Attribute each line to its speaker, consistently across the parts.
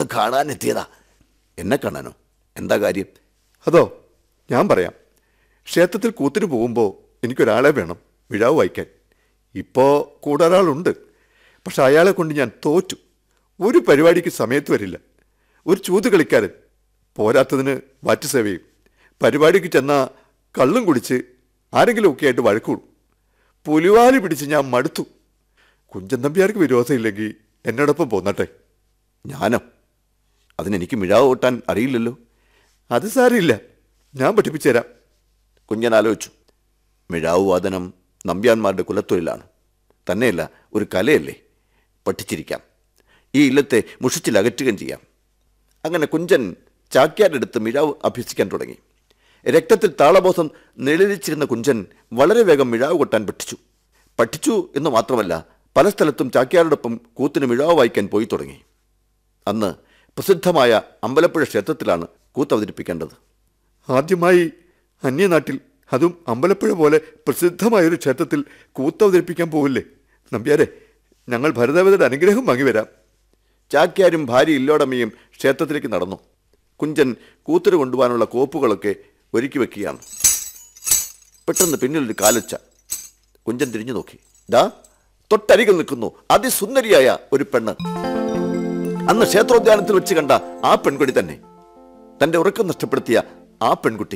Speaker 1: കാണാനെത്തിയതാ എന്നെ കാണാനോ എന്താ കാര്യം
Speaker 2: അതോ ഞാൻ പറയാം ക്ഷേത്രത്തിൽ കൂത്തിന് പോകുമ്പോൾ എനിക്കൊരാളെ വേണം വിഴാവ് വായിക്കാൻ ഇപ്പോൾ കൂടെ ഒരാളുണ്ട് പക്ഷെ അയാളെ കൊണ്ട് ഞാൻ തോറ്റു ഒരു പരിപാടിക്ക് സമയത്ത് വരില്ല ഒരു ചൂത് കളിക്കാരൻ പോരാത്തതിന് വാറ്റ് സേവയും പരിപാടിക്ക് ചെന്നാൽ കള്ളും കുടിച്ച് ആരെങ്കിലും ഒക്കെ ആയിട്ട് വഴക്കൂടും പുലിവാലി പിടിച്ച് ഞാൻ മടുത്തു കുഞ്ചൻ തമ്പിയാർക്ക് വിരോധമില്ലെങ്കിൽ എന്നോടൊപ്പം പോന്നട്ടെ
Speaker 1: ഞാനോ അതിനെനിക്ക് മിഴാവ് ഓട്ടാൻ അറിയില്ലല്ലോ
Speaker 2: അത് സാരമില്ല ഞാൻ പഠിപ്പിച്ചു തരാം
Speaker 1: കുഞ്ഞൻ ആലോചിച്ചു മിഴാവ് വാദനം നമ്പ്യാന്മാരുടെ കുലത്തൊഴിലാണ് തന്നെയല്ല ഒരു കലയല്ലേ പഠിച്ചിരിക്കാം ഈ ഇല്ലത്തെ മുഷിച്ചിൽ അകറ്റുകയും ചെയ്യാം അങ്ങനെ കുഞ്ചൻ ചാക്യാരെടുത്ത് മിഴാവ് അഭ്യസിക്കാൻ തുടങ്ങി രക്തത്തിൽ താളബോധം നിഴലിച്ചിരുന്ന കുഞ്ചൻ വളരെ വേഗം മിഴാവ് കൊട്ടാൻ പഠിച്ചു പഠിച്ചു എന്ന് മാത്രമല്ല പല സ്ഥലത്തും ചാക്യാരോടൊപ്പം കൂത്തിന് മിഴാവ് വായിക്കാൻ പോയി തുടങ്ങി അന്ന് പ്രസിദ്ധമായ അമ്പലപ്പുഴ ക്ഷേത്രത്തിലാണ് കൂത്ത് അവതരിപ്പിക്കേണ്ടത്
Speaker 2: ആദ്യമായി അന്യനാട്ടിൽ അതും അമ്പലപ്പുഴ പോലെ പ്രസിദ്ധമായൊരു ക്ഷേത്രത്തിൽ കൂത്തവതരിപ്പിക്കാൻ പോവില്ലേ നമ്പ്യാരെ ഞങ്ങൾ ഭരതവതയുടെ അനുഗ്രഹം വാങ്ങി വരാം
Speaker 1: ചാക്യാരും ഭാര്യ ഇല്ലോടമ്മയും ക്ഷേത്രത്തിലേക്ക് നടന്നു കുഞ്ചൻ കൂത്തിരി കൊണ്ടുപോകാനുള്ള കോപ്പുകളൊക്കെ ഒരുക്കി വെക്കുകയാണ് പെട്ടെന്ന് പിന്നിലൊരു കാലൊച്ച കുഞ്ചൻ തിരിഞ്ഞു നോക്കി ദാ തൊട്ടരികിൽ നിൽക്കുന്നു അതിസുന്ദരിയായ ഒരു പെണ്ണ് അന്ന് ക്ഷേത്രോദ്യാനത്തിൽ വെച്ച് കണ്ട ആ പെൺകുട്ടി തന്നെ തന്റെ ഉറക്കം നഷ്ടപ്പെടുത്തിയ ആ പെൺകുട്ടി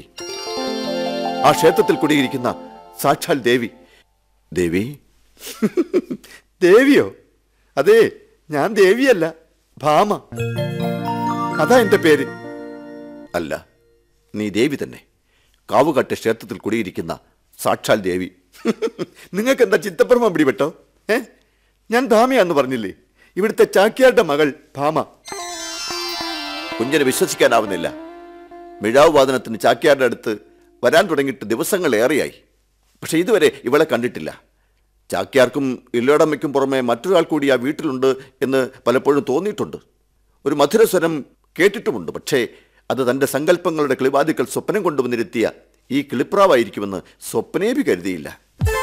Speaker 1: ആ ക്ഷേത്രത്തിൽ കുടിയിരിക്കുന്ന സാക്ഷാൽ ദേവി ദേവി
Speaker 2: ദേവിയോ അതെ ഞാൻ ദേവിയല്ല ഭാമ അതാ എൻ്റെ പേര്
Speaker 1: അല്ല നീ ദേവി തന്നെ കാവുകാട്ട് ക്ഷേത്രത്തിൽ കുടിയിരിക്കുന്ന സാക്ഷാൽ ദേവി
Speaker 2: നിങ്ങൾക്ക് എന്താ ചിത്തപ്രമ പിടിപെട്ടോ ഏ ഞാൻ ഭാമയാന്ന് പറഞ്ഞില്ലേ ഇവിടുത്തെ ചാക്യാരുടെ മകൾ ഭാമ
Speaker 1: കുഞ്ഞിനെ വിശ്വസിക്കാനാവുന്നില്ല മിഴാവ് വാദനത്തിന് ചാക്യാരുടെ അടുത്ത് വരാൻ തുടങ്ങിയിട്ട് ദിവസങ്ങളേറെയായി പക്ഷെ ഇതുവരെ ഇവളെ കണ്ടിട്ടില്ല ചാക്യാർക്കും ഇല്ലടമ്മയ്ക്കും പുറമെ മറ്റൊരാൾ കൂടി ആ വീട്ടിലുണ്ട് എന്ന് പലപ്പോഴും തോന്നിയിട്ടുണ്ട് ഒരു മധുരസ്വരം കേട്ടിട്ടുമുണ്ട് പക്ഷേ അത് തൻ്റെ സങ്കല്പങ്ങളുടെ കിളിവാതിക്കൽ സ്വപ്നം കൊണ്ടുവന്നിരുത്തിയ ഈ കിളിപ്രാവായിരിക്കുമെന്ന് സ്വപ്നേഭി കരുതിയില്ല